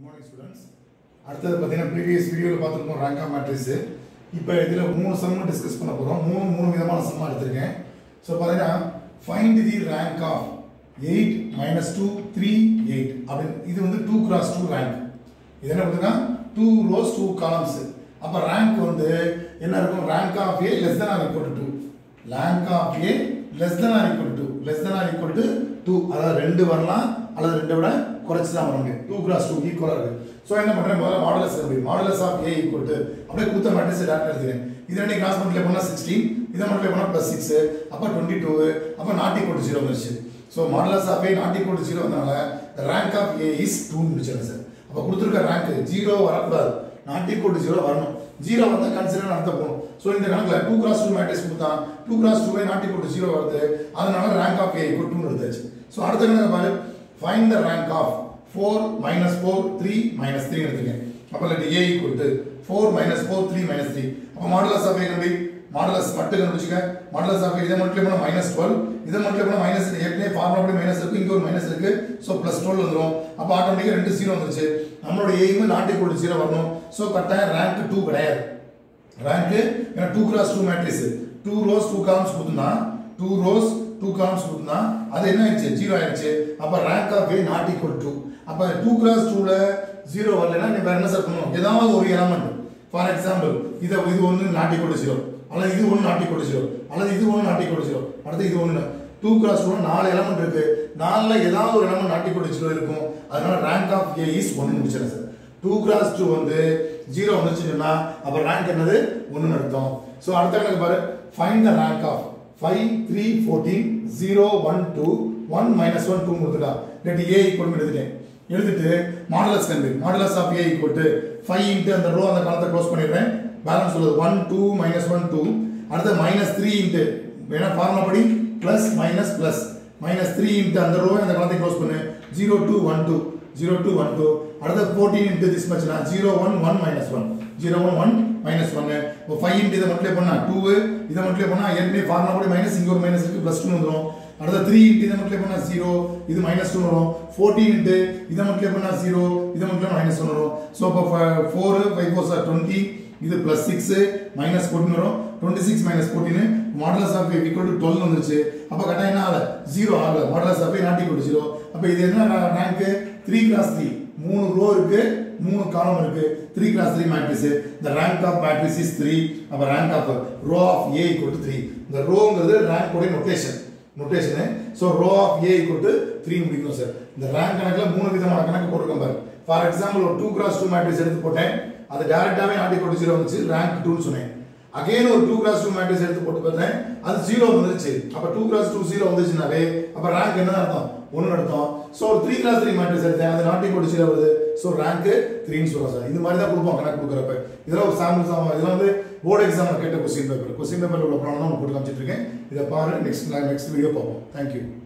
morning students அடுத்தது பார்த்தீங்கன்னா previous வீடியோவில் பார்த்துருக்கோம் ரேங்கா மேட்ரிக்ஸு இப்போ இதில் மூணு சம்மு டிஸ்கஸ் பண்ண போகிறோம் மூணு மூணு விதமான சம்மா எடுத்திருக்கேன் ஸோ பார்த்தீங்கன்னா find the rank of eight minus two three eight அப்படின்னு இது வந்து டூ கிராஸ் டூ ரேங்க் இது என்ன பார்த்தீங்கன்னா டூ ரோஸ் டூ காலம்ஸ் அப்போ ரேங்க் வந்து என்ன இருக்கும் rank of A less than or equal to two rank of A less than or equal to two less than or equal to two அதாவது ரெண்டு வரலாம் அல்லது ரெண்டை விட குறைச்சி தான் வர முடியும் டூ கிராஸ் டூ ஈக்குவலாக இருக்கு ஸோ என்ன பண்ணுறேன் முதல்ல மாடலஸ் அப்படி modulus of A equal to அப்படியே கொடுத்த மேட்ரிக்ஸ் டேரக்ட் எடுத்துக்கிறேன் இது ரெண்டு கிராஸ் மல்டிப்ளை பண்ணால் சிக்ஸ்டீன் இதை மல்டிப்ளை பண்ணால் ப்ளஸ் சிக்ஸ் அப்போ டுவெண்ட்டி டூ அப்போ நாட் ஈக்குவல் டு ஜீரோ வந்துருச்சு so modulus of A not equal to zero வந்தனால ரேங்க் ஆஃப் ஏ இஸ் டூன்னு முடிச்சிருங்க சார் அப்போ கொடுத்துருக்க ரேங்க் ஜீரோ வரக்கூடாது நாட் ஈக்குவல் டு ஜீரோ வரணும் ஜீரோ வந்தால் கன்சிடர் நடத்த போகணும் ஸோ இந்த கணக்கில் டூ கிராஸ் டூ மேட்ரிக்ஸ் கொடுத்தா டூ கிராஸ் டூவே நாட் ஈக்குவல் டு ஜீரோ வருது அதனால ரேங்க் ஆஃப் ஏ ஈக்குவல் டூன்னு எடுத்தாச்சு ஸோ அடுத்த கணக்கு பாரு find the rank of four minus four three minus three எடுத்துக்கேன் அப்போ இல்லாட்டி A equal to four minus four three minus three அப்போ மாடலஸ் ஆஃப் ஏ கண்டு மாடலஸ் மட்டும் கண்டுபிடிச்சுக்க மாடலஸ் ஆஃப் இதை மட்டும் பண்ண மைனஸ் டுவெல் இதை மட்டும் பண்ண மைனஸ் ஏற்கனவே ஃபார்முலா படி மைனஸ் இருக்கு இங்க ஒரு மைனஸ் இருக்கு ஸோ ப்ளஸ் டுவெல் வந்துடும் அப்போ ஆட்டோமேட்டிக்காக ரெண்டு ஜீரோ வந்துருச்சு நம்மளோட எய்ம் நாட் ஈக்குவல் ஜீரோ வரணும் ஸோ கட்டாயம் ரேங்க் டூ கிடையாது ரேங்க் ஏன்னா two cross two matrix two rows two columns கொடுத்துனா டூ ரோஸ் டூ காலம்ஸ் கொடுத்துனா அது என்ன ஆயிடுச்சு ஜீரோ ஆயிடுச்சு அப்போ rank of A not equal two அப்போ டூ கிராஸ் டூவில் ஜீரோ வரலைன்னா நீ வேற என்ன சார் பண்ணணும் ஏதாவது ஒரு எலமெண்ட் ஃபார் எக்ஸாம்பிள் இதை இது ஒன்று நாட் ஈக்குவல் ஜீரோ அல்லது இது ஒன்று நாட் ஈக்குவல் ஜீரோ அல்லது இது ஒன்று நாட் ஈக்குவல் ஜீரோ அடுத்து இது ஒன்று டூ கிராஸ் டூ நாலு எலமெண்ட் இருக்கு நாலில் ஏதாவது ஒரு எலமெண்ட் நாட் ஈக்குவல் ஜீரோ இருக்கும் அதனால ரேங்க் ஆஃப் ஏ இஸ் ஒன்று முடிச்சிடறேன் சார் டூ கிராஸ் டூ வந்து ஜீரோ வந்துச்சுன்னு சொன்னா அப்போ ரேங்க் என்னது ஒன்று அர்த்தம் ஸோ அடுத்த கணக்கு பாரு find the rank of five three fourteen zero one two one minus one two கொடுத்துட்டா இல்லாட்டி ஏ ஈக்குவல் எடுத்துட்டேன் எடுத்துட்டு மாடலஸ் கண்டு modulus of A equal to five into அந்த ரோ அந்த காலத்தை க்ளோஸ் பண்ணிடுறேன் பேலன்ஸ் சொல்லுது one two minus one two அடுத்து மைனஸ் த்ரீ இன்ட்டு வேணா ஃபார்முலா படி plus minus plus minus three into அந்த ரோ அந்த காலத்தை க்ளோஸ் பண்ணு zero two one two zero two one two அடுத்து ஃபோர்டீன் இன்ட்டு திஸ் மச்னா zero one one minus one zero one one minus ஒன்னு இப்போ ஃபைவ் இன்ட்டு இதை மட்டும் பண்ணா டூ இதை மட்டும் பண்ணா ஏற்கனவே ஃபார்முலா படி மைனஸ் இங்கே ஒரு மைனஸ் இருக்கு ப்ளஸ் டூ வந்துடும் அடுத்த த்ரீ இன்ட்டு இதை மட்டும் பண்ணா ஜீரோ இது மைனஸ் டூ வரும் ஃபோர்டீன் இன்ட்டு இதை மட்டும் பண்ணா ஜீரோ இதை மட்டும் மைனஸ் ஒன் வரும் ஸோ இப்போ four five four sir twenty இது பிளஸ் சிக்ஸ் மைனஸ் ஃபோர்டின் வரும் twenty six minus fourteen modulus of equal to twelve வந்துருச்சு அப்போ கட்டாயம் என்ன ஆகல ஜீரோ ஆகல modulus of not equal zero அப்போ இது என்ன ரேங்க் த்ரீ கிளாஸ் த்ரீ மூணு ரோ இருக்கு மூணு காலம் இருக்கு three cross three matrix the rank of matrix is three அப்போ rank of row of A equal to three இந்த ரோங்கிறது ரேங்க் உடைய notation notation so row of A equal to three முடிக்கணும் sir இந்த ரேங்க் கணக்கில் மூணு விதமான கணக்கு போட்டிருக்கேன் பாரு ஃபார் எக்ஸாம்பிள் ஒரு டூ கிராஸ் டூ மேட்ரிக்ஸ் எடுத்து போட்டேன் அது டேரக்டாகவே நாட் ஈக்குவல் ஜீரோ வந்துச்சு ரேங்க் டூன்னு சொன்னேன் அகைன் ஒரு டூ கிராஸ் டூ மேட்ரிக்ஸ் எடுத்து போட்டு பார்த்தேன் அது ஜீரோ வந்துருச்சு அப்போ டூ கிராஸ் டூ ஜீரோ வந்துச்சுனாவே அப்போ ரேங்க் என்ன அர்த்தம் ஒன்று அர்த்தம் ஸோ ஒரு த்ரீ கிளாஸ் த்ரீ மேட்ரிக்ஸ் எடுத்தேன் அது நாட் ஈக்குவல் ஜீரோ வருது ஸோ ரேங்க் த்ரீன்னு சொல்லுவோம் சார் இந்த மாதிரி தான் கொடுப்போம் கணக்கு கொடுக்குறப்ப இதெல்லாம் ஒரு சாம்பிள் இதெல்லாம் வந்து போர்டு எக்ஸாமில் கேட்ட கொஸ்டின் பேப்பர் கொஸ்டின் பேப்பர் உள்ள ப்ராப்ளம் தான் போட்டு காமிச்சிட்டு இருக்கேன் இதை பாரு நெக்ஸ்ட் நெக்ஸ்ட் வீடியோ பார்ப்போம் தேங்க்யூ